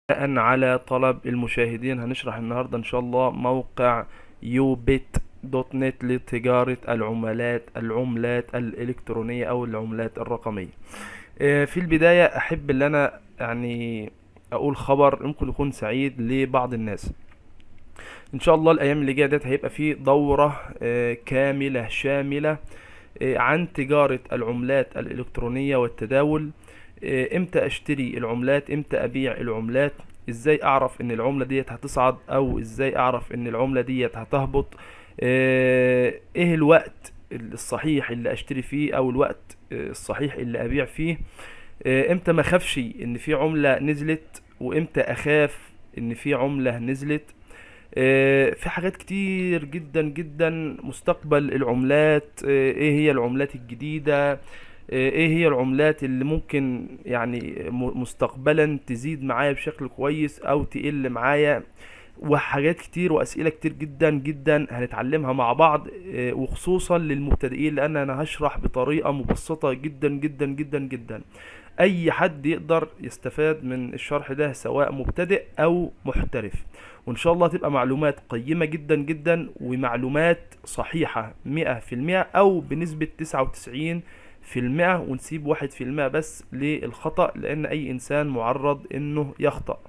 بناء على طلب المشاهدين هنشرح النهاردة إن شاء الله موقع يوبيت دوت نت لتجارة العملات العملات الإلكترونية أو العملات الرقمية آه، في البداية أحب إن أنا يعني أقول خبر ممكن يكون سعيد لبعض الناس إن شاء الله الأيام اللي جاية ديت هيبقى في دورة آه، كاملة شاملة آه، عن تجارة العملات الإلكترونية والتداول آه، امتى اشتري العملات امتى ابيع العملات ازاي اعرف ان العملة ديت هتصعد او ازاي اعرف ان العملة ديت هتهبط آه، ايه الوقت الصحيح اللي اشتري فيه او الوقت آه، الصحيح اللي ابيع فيه آه، امتى ما اخافش ان في عملة نزلت وامتى اخاف ان في عملة نزلت آه، في حاجات كتير جدا جدا مستقبل العملات آه، ايه هي العملات الجديدة آه، ايه هي العملات اللي ممكن يعني م- مستقبلا تزيد معايا بشكل كويس او تقل معايا وحاجات كتير واسئله كتير جدا جدا هنتعلمها مع بعض آه، وخصوصا للمبتدئين لان انا هشرح بطريقه مبسطه جدا جدا جدا جدا اي حد يقدر يستفاد من الشرح ده سواء مبتدئ او محترف وان شاء الله تبقى معلومات قيمة جدا جدا ومعلومات صحيحة مئة في المئة او بنسبة تسعة وتسعين في المئة ونسيب واحد في المئة بس للخطأ لان اي انسان معرض انه يخطأ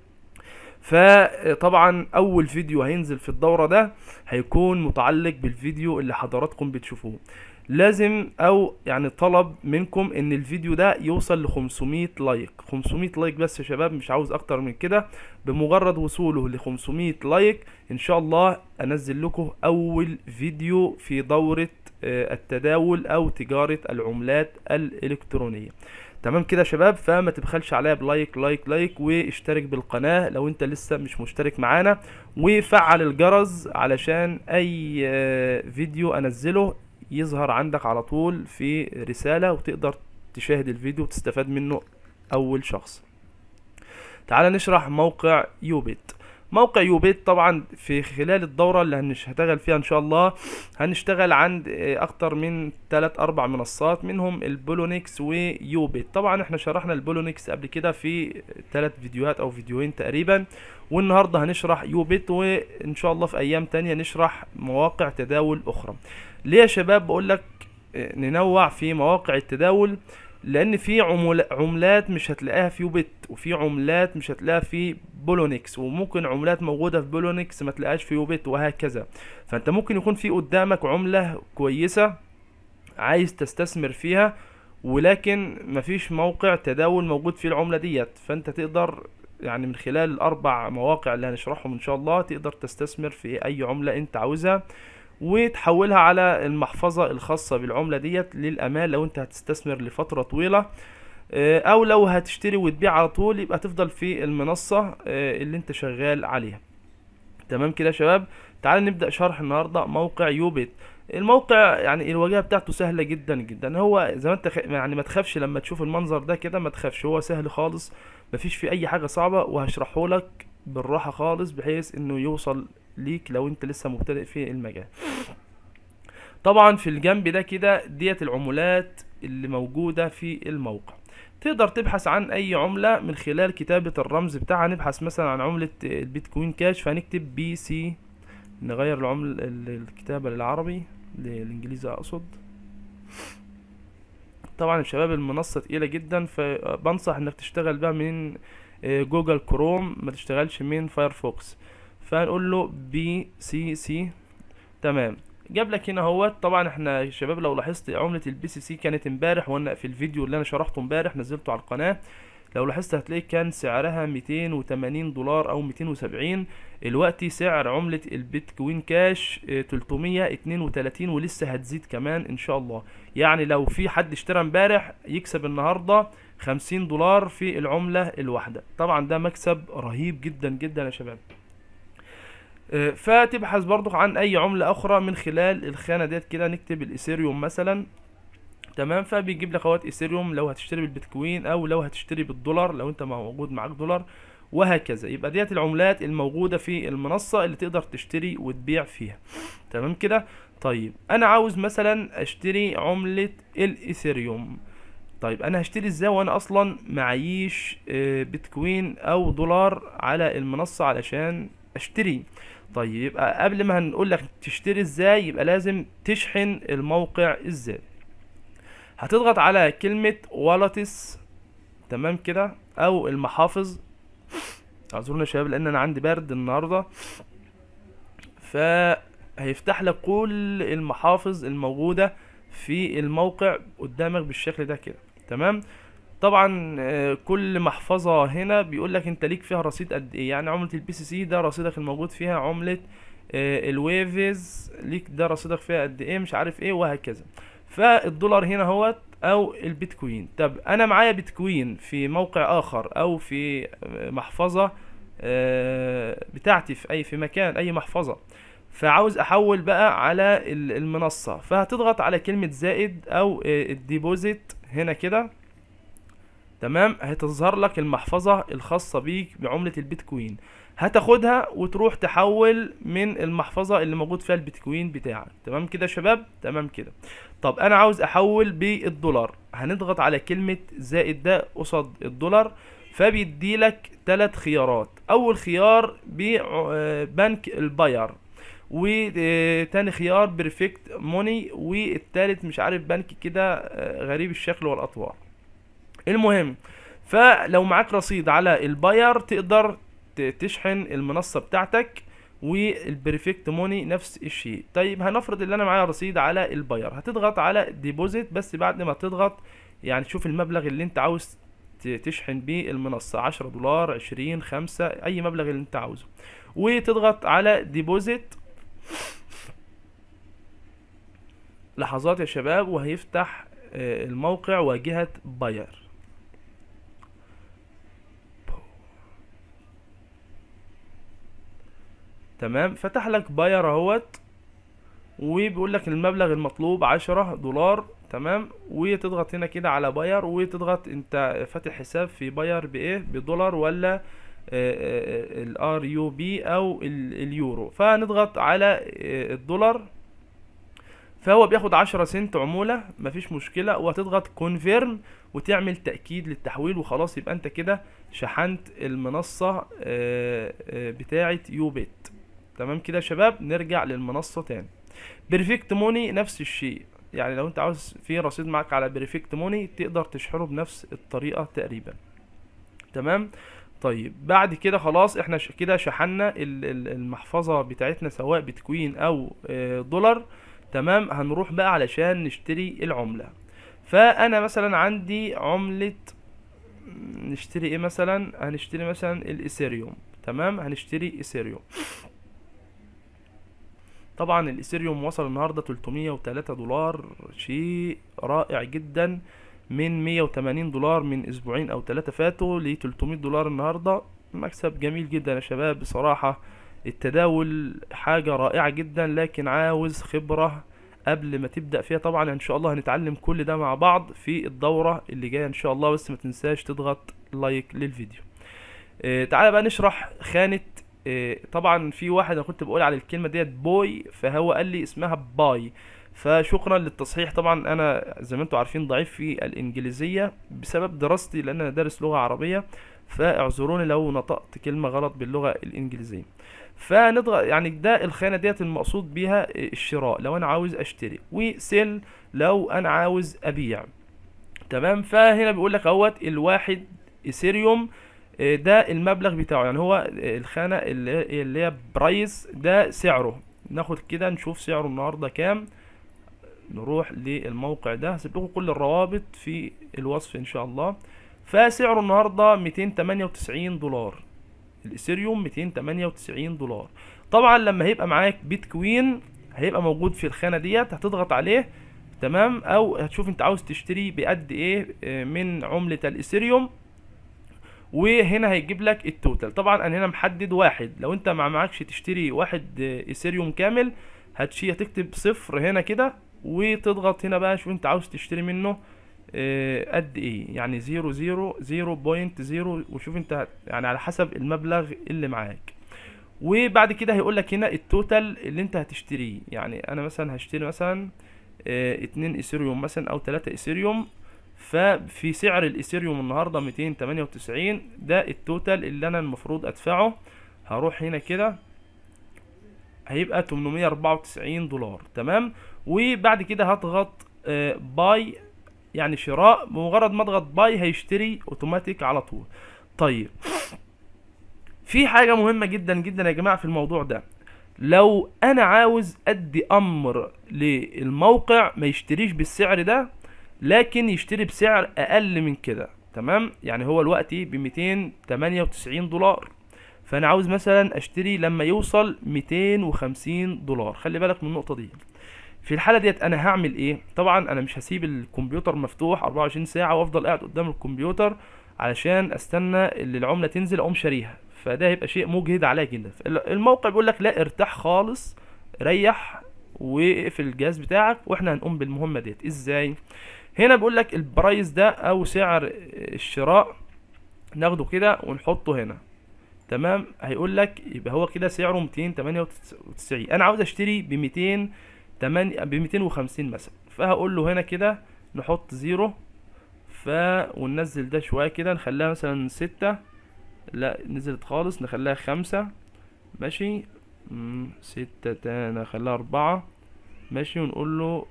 فطبعا اول فيديو هينزل في الدورة ده هيكون متعلق بالفيديو اللي حضراتكم بتشوفوه لازم او يعني طلب منكم ان الفيديو ده يوصل ل 500 لايك 500 لايك بس يا شباب مش عاوز اكتر من كده بمجرد وصوله ل 500 لايك ان شاء الله انزل لكم اول فيديو في دورة آه، التداول او تجارة العملات الالكترونية تمام كده يا شباب فما تبخلش عليا بلايك لايك لايك واشترك بالقناة لو انت لسه مش مشترك معانا وفعل الجرس علشان اي آه، فيديو انزله يظهر عندك على طول في رسالة وتقدر تشاهد الفيديو وتستفاد منه اول شخص تعال نشرح موقع يوبيت موقع يوبيت طبعا في خلال الدورة اللي هنشتغل فيها ان شاء الله هنشتغل عند آه، اكتر من 3 4 منصات منهم البولونيكس ويوبيت طبعا احنا شرحنا البولونيكس قبل كده في ثلاث فيديوهات او فيديوهين تقريبا والنهارده هنشرح يوبيت وان شاء الله في ايام تانية نشرح مواقع تداول اخرى ليه يا شباب بقول لك آه، ننوع في مواقع التداول لان في عمول- عملات مش هتلاقيها في يوبيت وفي عملات مش هتلاقيها في بولونيكس وممكن عملات موجوده في بولونيكس ما تلاقيهاش في يوبيت وهكذا فانت ممكن يكون في قدامك عمله كويسه عايز تستثمر فيها ولكن مفيش موقع تداول موجود فيه العمله ديت فانت تقدر يعني من خلال الاربع مواقع اللي هنشرحهم ان شاء الله تقدر تستثمر في اي عمله انت عاوزها وتحولها على المحفظة الخاصة بالعملة ديت للأمان لو انت هتستثمر لفترة طويلة آه، او لو هتشتري وتبيع على طول يبقى تفضل في المنصة آه، اللي انت شغال عليها تمام كده يا شباب تعال نبدأ شرح النهاردة موقع يوبيت الموقع يعني الواجهة بتاعته سهلة جدا جدا هو زي ما انت خ... يعني ما تخافش لما تشوف المنظر ده كده ما تخافش هو سهل خالص مفيش فيه اي حاجة صعبة وهشرحه لك بالراحة خالص بحيث انه يوصل ليك لو انت لسه مبتدئ في المجال طبعا في الجنب ده كده ديت العملات اللي موجودة في الموقع تقدر تبحث عن اي عملة من خلال كتابة الرمز بتاعها نبحث مثلا عن عملة البيتكوين كاش فهنكتب بي سي نغير العمل ال- الكتابة للعربي للانجليزي اقصد طبعا يا شباب المنصة تقيلة جدا فبنصح انك تشتغل بقى من آه، جوجل كروم ما تشتغلش من فايرفوكس فنقول له بي سي سي تمام جاب لك هنا اهوت طبعا احنا يا شباب لو لاحظت عملة البي سي سي كانت امبارح وانا في الفيديو اللي انا شرحته امبارح نزلته على القناة لو لاحظت هتلاقي كان سعرها 280 دولار او 270 الوقت سعر عملة البيتكوين كاش اه، 332 ولسه هتزيد كمان ان شاء الله يعني لو في حد اشترى امبارح يكسب النهاردة 50 دولار في العملة الواحدة طبعا ده مكسب رهيب جدا جدا يا شباب آه، فتبحث برضو عن اي عملة اخرى من خلال الخانة ديت كده نكتب الايثيريوم مثلا تمام فبيجيب لك اهوت ايثيريوم لو هتشتري بالبيتكوين او لو هتشتري بالدولار لو انت موجود معاك دولار وهكذا يبقى ديت العملات الموجودة في المنصة اللي تقدر تشتري وتبيع فيها تمام كده طيب انا عاوز مثلا اشتري عملة الايثيريوم طيب انا هشتري ازاي وانا اصلا معيش آه، بيتكوين او دولار على المنصة علشان اشتري طيب يبقى قبل ما هنقول لك تشتري ازاي يبقى لازم تشحن الموقع ازاي هتضغط على كلمة والتس تمام كده او المحافظ اعذرونا يا شباب لان انا عندي برد النهارده فهيفتح لك كل المحافظ الموجودة في الموقع قدامك بالشكل ده كده تمام طبعا آه، كل محفظة هنا بيقول لك انت ليك فيها رصيد قد ايه يعني عملة البي سي سي ده رصيدك الموجود فيها عملة آه، الويفز ليك ده رصيدك فيها قد ايه مش عارف ايه وهكذا فالدولار هنا هوت او البيتكوين طب انا معايا بيتكوين في موقع اخر او في آه، محفظة آه، بتاعتي في اي في مكان اي محفظة فعاوز احول بقى على ال- المنصة فهتضغط على كلمة زائد او آه، الديبوزيت هنا كده تمام هتظهر لك المحفظة الخاصة بيك بعملة البيتكوين هتاخدها وتروح تحول من المحفظة اللي موجود فيها البيتكوين بتاعك تمام كده يا شباب تمام كده طب انا عاوز احول بالدولار هنضغط على كلمة زائد ده قصاد الدولار فبيدي لك ثلاث خيارات اول خيار ببنك الباير وتاني خيار بيرفكت موني والتالت مش عارف بنك كده آه، غريب الشكل والاطوار المهم فلو معاك رصيد على الباير تقدر ت- تشحن المنصة بتاعتك والبريفكت موني نفس الشيء طيب هنفرض ان انا معايا رصيد على الباير هتضغط على ديبوزيت بس بعد ما تضغط يعني تشوف المبلغ اللي انت عاوز ت- تشحن بيه المنصة عشرة دولار عشرين خمسة اي مبلغ اللي انت عاوزه وتضغط على ديبوزيت لحظات يا شباب وهيفتح آه، الموقع واجهة باير تمام فتح لك باير اهوت وبيقول لك المبلغ المطلوب عشرة دولار تمام وتضغط هنا كده على باير وتضغط انت فاتح حساب في باير بايه بدولار ولا الار يو بي او ال- اليورو فنضغط على آه، الدولار فهو بياخد عشرة سنت عمولة مفيش مشكلة وهتضغط كونفيرم وتعمل تأكيد للتحويل وخلاص يبقى انت كده شحنت المنصة آه، آه، بتاعة يوبيت تمام كده يا شباب نرجع للمنصة تاني بيرفكت موني نفس الشيء يعني لو انت عاوز في رصيد معاك على بيرفكت موني تقدر تشحنه بنفس الطريقة تقريبا تمام طيب بعد كده خلاص احنا ش- كده شحنا ال- ال- المحفظة بتاعتنا سواء بتكوين او آه، دولار تمام هنروح بقى علشان نشتري العملة فانا مثلا عندي عملة نشتري ايه مثلا هنشتري مثلا الايثيريوم تمام هنشتري ايثيريوم طبعا الايثيريوم وصل النهارده 303 دولار شيء رائع جدا من 180 دولار من اسبوعين او ثلاثة فاتوا ل 300 دولار النهارده مكسب جميل جدا يا شباب بصراحة التداول حاجة رائعة جدا لكن عاوز خبرة قبل ما تبدأ فيها طبعا ان شاء الله هنتعلم كل ده مع بعض في الدورة اللي جاية ان شاء الله بس ما تنساش تضغط لايك للفيديو آه، تعالى بقى نشرح خانة آه، طبعا في واحد انا كنت بقول على الكلمة ديت بوي فهو قال لي اسمها باي فشكرا للتصحيح طبعا انا زي ما انتم عارفين ضعيف في الانجليزية بسبب دراستي لان انا دارس لغة عربية فاعذروني لو نطقت كلمة غلط باللغة الانجليزية فنضغط يعني ده الخانة ديت المقصود بيها الشراء لو انا عاوز اشتري وسيل لو انا عاوز ابيع تمام فهنا بيقول لك اهوت الواحد ايثيريوم آه، ده المبلغ بتاعه يعني هو آه، الخانة اللي اللي هي برايس ده سعره ناخد كده نشوف سعره النهارده كام نروح للموقع ده هسيب لكم كل الروابط في الوصف ان شاء الله فسعره النهارده 298 دولار الاثيريوم 298 دولار طبعا لما هيبقى معاك بيتكوين هيبقى موجود في الخانه ديت هتضغط عليه تمام او هتشوف انت عاوز تشتري بقد ايه آه، من عمله الاثيريوم وهنا هيجيب لك التوتال طبعا انا هنا محدد واحد لو انت ما معكش تشتري واحد آه، ايثيريوم كامل هتشي هتكتب صفر هنا كده وتضغط هنا بقى شوف انت عاوز تشتري منه آه، قد ايه يعني زيرو زيرو زيرو بوينت زيرو وشوف انت هت- يعني على حسب المبلغ اللي معاك وبعد كده هيقول لك هنا التوتال اللي انت هتشتريه يعني انا مثلا هشتري مثلا آه، اتنين ايثيريوم مثلا او تلاتة ايثيريوم ففي سعر الايثيريوم النهارده 298 ده التوتال اللي انا المفروض ادفعه هروح هنا كده هيبقى 894 دولار تمام وبعد كده هضغط آه، باي يعني شراء بمجرد ما اضغط باي هيشتري اوتوماتيك على طول طيب في حاجة مهمة جدا جدا يا جماعة في الموضوع ده لو انا عاوز ادي امر للموقع ما يشتريش بالسعر ده لكن يشتري بسعر اقل من كده تمام يعني هو دلوقتي ب 298 دولار فانا عاوز مثلا اشتري لما يوصل 250 دولار خلي بالك من النقطة دي في الحالة ديت انا هعمل ايه طبعا انا مش هسيب الكمبيوتر مفتوح 24 ساعة وافضل قاعد قدام الكمبيوتر علشان استنى اللي العملة تنزل اقوم شاريها فده هيبقى شيء مجهد عليا جدا الموقع بيقول لك لا ارتاح خالص ريح واقفل الجهاز بتاعك واحنا هنقوم بالمهمة ديت ازاي هنا بيقول لك البرايس ده او سعر الشراء ناخده كده ونحطه هنا تمام هيقول لك يبقى هو كده سعره 298 انا عاوز اشتري ب 200 ب 250 مثلا فهقول له هنا كده نحط زيرو ف وننزل ده شويه كده نخليها مثلا ستة لا نزلت خالص نخليها خمسة ماشي مم، ستة تاني نخليها أربعة ماشي ونقول له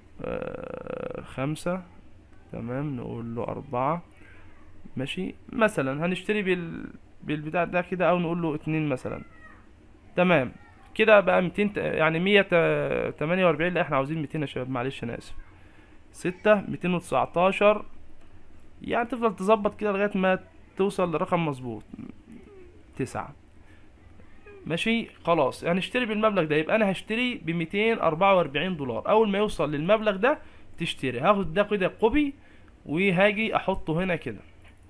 آه خمسة تمام نقول له أربعة ماشي مثلا هنشتري بال بالبتاع ده كده أو نقول له اتنين مثلا تمام كده بقى ميتين يعني مية تمانية وأربعين لا احنا عاوزين ميتين يا شباب معلش أنا آسف ستة ميتين وتسعتاشر يعني تفضل تظبط كده لغاية ما توصل لرقم مظبوط تسعة ماشي خلاص هنشتري بالمبلغ ده يبقى انا هشتري ب 244 دولار اول ما يوصل للمبلغ ده تشتري هاخد ده كده كوبي وهاجي احطه هنا كده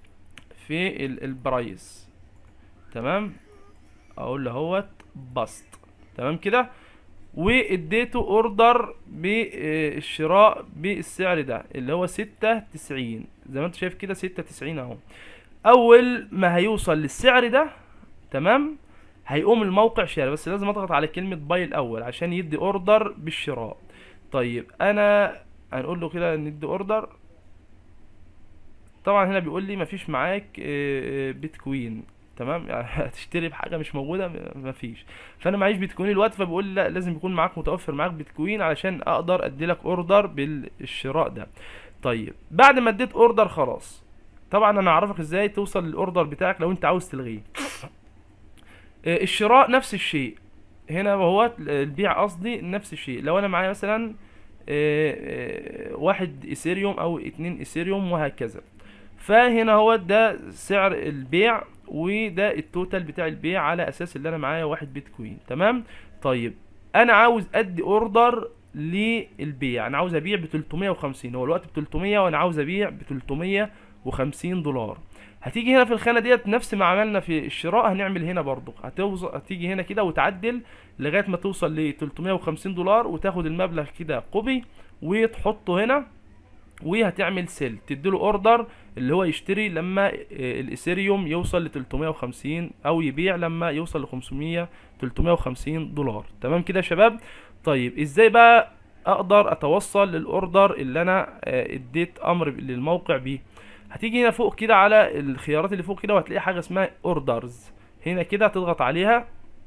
في ال- البرايس تمام اقول له اهوت بسط تمام كده واديته اوردر بالشراء بالسعر ده اللي هو ستة تسعين زي ما انت شايف كده ستة تسعين اهو اول ما هيوصل للسعر ده تمام هيقوم الموقع شاري بس لازم اضغط على كلمة باي الاول عشان يدي اوردر بالشراء طيب انا هنقول له كده ندي اوردر طبعا هنا بيقول لي مفيش معاك آه، آه، بيتكوين تمام يعني هتشتري بحاجه مش موجوده م- مفيش فانا معيش بيتكوين الوقت فبيقول لي لا لازم يكون معاك متوفر معاك بيتكوين علشان اقدر ادي لك اوردر بالشراء ده طيب بعد ما اديت اوردر خلاص طبعا انا اعرفك ازاي توصل للاوردر بتاعك لو انت عاوز تلغيه آه، الشراء نفس الشيء هنا وهو البيع قصدي نفس الشيء لو انا معايا مثلا آه، آه، واحد ايثيريوم او اتنين ايثيريوم وهكذا فهنا هو ده سعر البيع وده التوتال بتاع البيع على اساس اللي انا معايا واحد بيتكوين تمام طيب انا عاوز ادي اوردر للبيع انا عاوز ابيع ب 350 هو الوقت ب 300 وانا عاوز ابيع ب 350 دولار هتيجي هنا في الخانه ديت نفس ما عملنا في الشراء هنعمل هنا برضو هتوز... هتيجي هنا كده وتعدل لغايه ما توصل ل 350 دولار وتاخد المبلغ كده قبي وتحطه هنا وهتعمل سيل تديله اوردر اللي هو يشتري لما آه، الايثيريوم يوصل ل 350 او يبيع لما يوصل ل 500 350 دولار تمام كده يا شباب طيب ازاي بقى اقدر اتوصل للاوردر اللي انا آه، اديت امر للموقع بيه هتيجي هنا فوق كده على الخيارات اللي فوق كده وهتلاقي حاجه اسمها اوردرز هنا كده تضغط عليها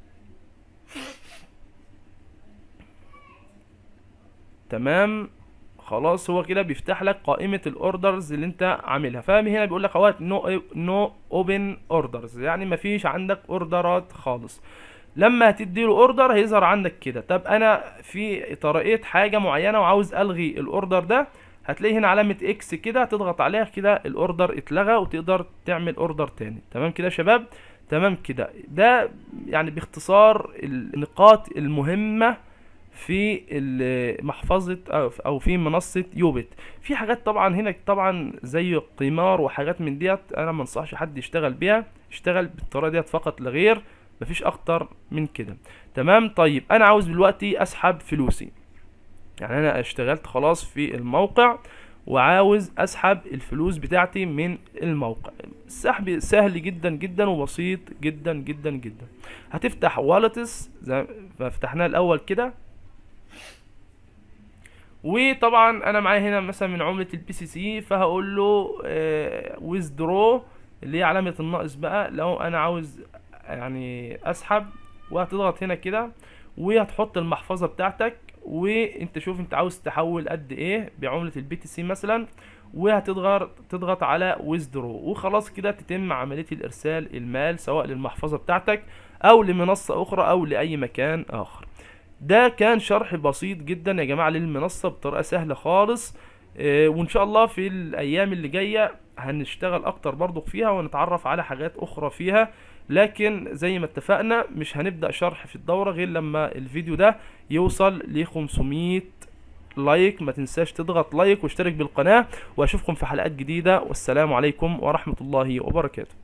تمام خلاص هو كده بيفتح لك قائمة الاوردرز اللي انت عاملها فاهم هنا بيقول لك اهوت نو نو اوبن اوردرز يعني مفيش عندك اوردرات خالص لما هتدي له اوردر هيظهر عندك كده طب انا في طريقة حاجة معينة وعاوز الغي الاوردر ده هتلاقي هنا علامة اكس كده هتضغط عليها كده الاوردر اتلغى وتقدر تعمل اوردر تاني تمام كده يا شباب تمام كده ده يعني باختصار النقاط المهمة في ال- محفظة أو- او في منصة يوبت في حاجات طبعا هنا طبعا زي قمار وحاجات من ديت انا ما انصحش حد يشتغل بيها اشتغل بالطريقة ديت فقط لا غير مفيش اكتر من كده تمام طيب انا عاوز دلوقتي اسحب فلوسي يعني انا اشتغلت خلاص في الموقع وعاوز اسحب الفلوس بتاعتي من الموقع السحب سهل جدا جدا وبسيط جدا جدا جدا هتفتح والتس زي ما فتحناه الاول كده وطبعا انا معايا هنا مثلا من عملة البي سي سي فهقول له ويزدرو اللي هي علامة الناقص بقى لو انا عاوز يعني اسحب وهتضغط هنا كده وهتحط المحفظة بتاعتك وانت شوف انت عاوز تحول قد ايه بعملة البي تي سي مثلا وهتضغط تضغط على ويزدرو وخلاص كده تتم عملية الارسال المال سواء للمحفظة بتاعتك او لمنصة اخرى او لاي مكان اخر ده كان شرح بسيط جدا يا جماعة للمنصة بطريقة سهلة خالص آه، وان شاء الله في الايام اللي جاية هنشتغل اكتر برضو فيها ونتعرف على حاجات اخرى فيها لكن زي ما اتفقنا مش هنبدأ شرح في الدورة غير لما الفيديو ده يوصل ل 500 لايك ما تنساش تضغط لايك واشترك بالقناة واشوفكم في حلقات جديدة والسلام عليكم ورحمة الله وبركاته